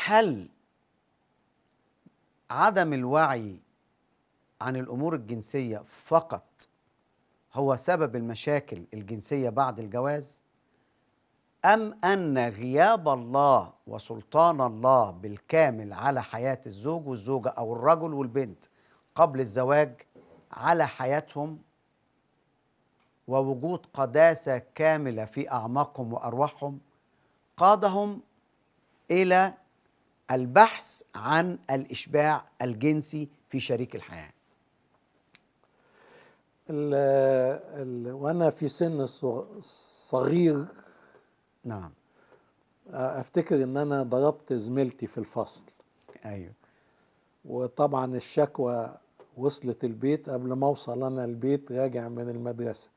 هل عدم الوعي عن الامور الجنسيه فقط هو سبب المشاكل الجنسيه بعد الجواز ام ان غياب الله وسلطان الله بالكامل على حياه الزوج والزوجه او الرجل والبنت قبل الزواج على حياتهم ووجود قداسه كامله في اعماقهم وارواحهم قادهم الى البحث عن الاشباع الجنسي في شريك الحياه ال ال وانا في سن صغ- صغير نعم افتكر ان انا ضربت زميلتي في الفصل ايوه وطبعا الشكوى وصلت البيت قبل ما اوصل انا البيت راجع من المدرسه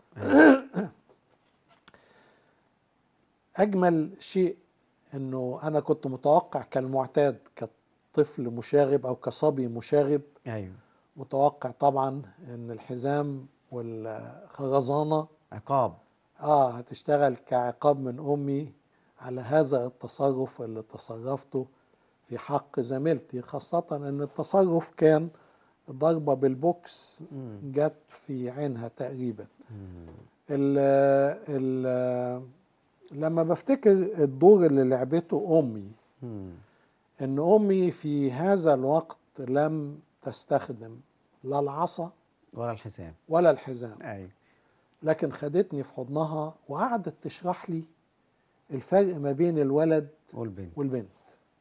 اجمل شيء انه انا كنت متوقع كالمعتاد كطفل مشاغب او كصبي مشاغب ايوه متوقع طبعا ان الحزام والخرزانه عقاب اه هتشتغل كعقاب من امي على هذا التصرف اللي تصرفته في حق زميلتي خاصة ان التصرف كان ضربة بالبوكس جت في عينها تقريبا ال ال لما بفتكر الدور اللي لعبته امي مم. ان امي في هذا الوقت لم تستخدم لا العصا ولا الحساب ولا الحزام ايوه لكن خدتني في حضنها وقعدت تشرح لي الفرق ما بين الولد والبنت والبنت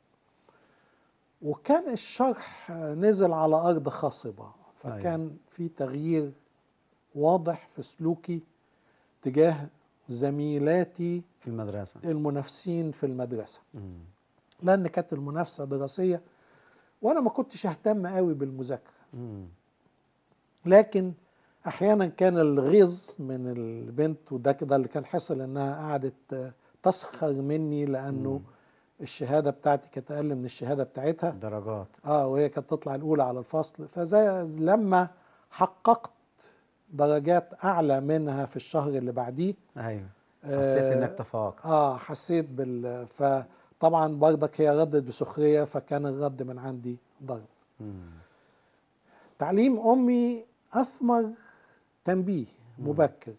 وكان الشرح نزل على أرض خصبة فكان في تغيير واضح في سلوكي تجاه زميلاتي في المدرسه المنافسين في المدرسة مم. لأن كانت المنافسة دراسية وأنا ما كنتش أهتم قوي بالمذاكرة مم. لكن احيانا كان الغيظ من البنت وده كده اللي كان حصل انها قعدت آه، تسخر مني لانه الشهاده بتاعتي كانت اقل من الشهاده بتاعتها درجات اه وهي كانت تطلع الاولى على الفصل فزي لما حققت درجات اعلى منها في الشهر اللي بعديه ايوه آه، حسيت انك تفوقت اه حسيت بال فطبعا برضك هي ردت بسخريه فكان الرد من عندي ضرب مم. تعليم امي اثمر تنبيه مبكر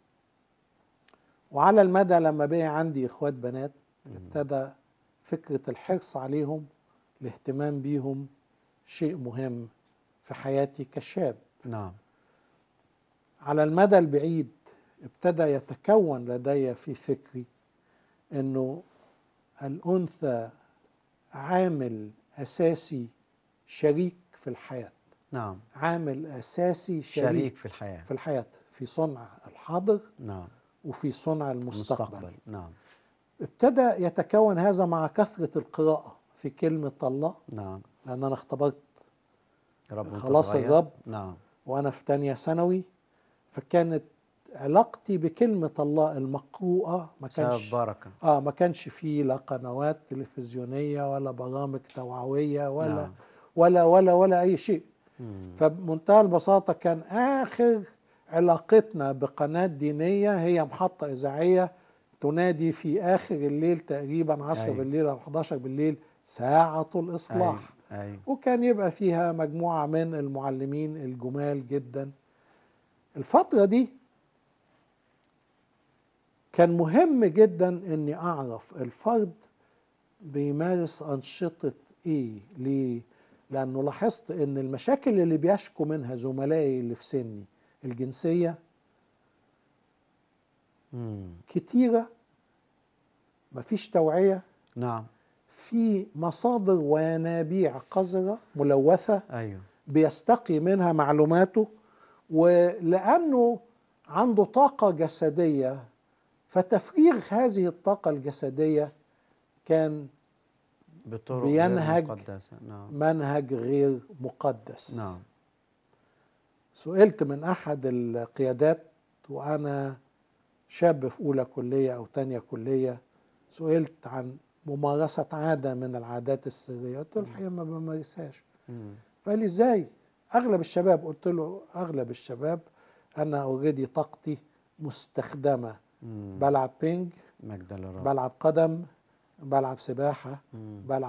وعلى المدى لما بقي عندي اخوات بنات ابتدى فكره الحرص عليهم الاهتمام بيهم شيء مهم في حياتي كشاب نعم على المدى البعيد ابتدى يتكون لدي في فكري انه الانثى عامل اساسي شريك في الحياه نعم عامل اساسي شريك, شريك في الحياه في الحياه في صنع الحاضر نعم وفي صنع المستقبل مستقبل نعم ابتدى يتكون هذا مع كثره القراءه في كلمه الله نعم لان انا اختبرت رب وانت خلاص صغير. الرب. نعم وانا في تانية ثانوي فكانت علاقتي بكلمه الله المقروءه ما سبب كانش بركه اه ما كانش فيه لا قنوات تلفزيونيه ولا برامج توعويه ولا نعم. ولا ولا ولا اي شيء مم. فبمنتهى البساطة كان آخر علاقتنا بقناة دينية هي محطة إذاعية تنادي في آخر الليل تقريبا 10 أيوة. بالليل أو 11 بالليل ساعة الإصلاح ايوه ايوه وكان يبقى فيها مجموعة من المعلمين الجمال جدا الفترة دي كان مهم جدا اني اعرف الفرد بيمارس انشطة ايه ليه لانه لاحظت ان المشاكل اللي بيشكو منها زملائي اللي في سني الجنسية مم. كتيرة مفيش توعية نعم في مصادر وينابيع قذرة ملوثة ايوه بيستقي منها معلوماته ولأنه عنده طاقة جسدية فتفريغ هذه الطاقة الجسدية كان بطرق غير بينهج مقدسه نعم منهج غير مقدس نعم سئلت من أحد القيادات وأنا شاب في أولى كلية أو تانية كلية سئلت عن ممارسة عادة من العادات السرية قلت له الحقيقة ما بمارسهاش مم. فقال لي ازاي اغلب الشباب قلت له اغلب الشباب انا اوريدي طاقتي مستخدمه مم. بلعب بينج مجد للرب بلعب قدم بلعب سباحه مم. بلعب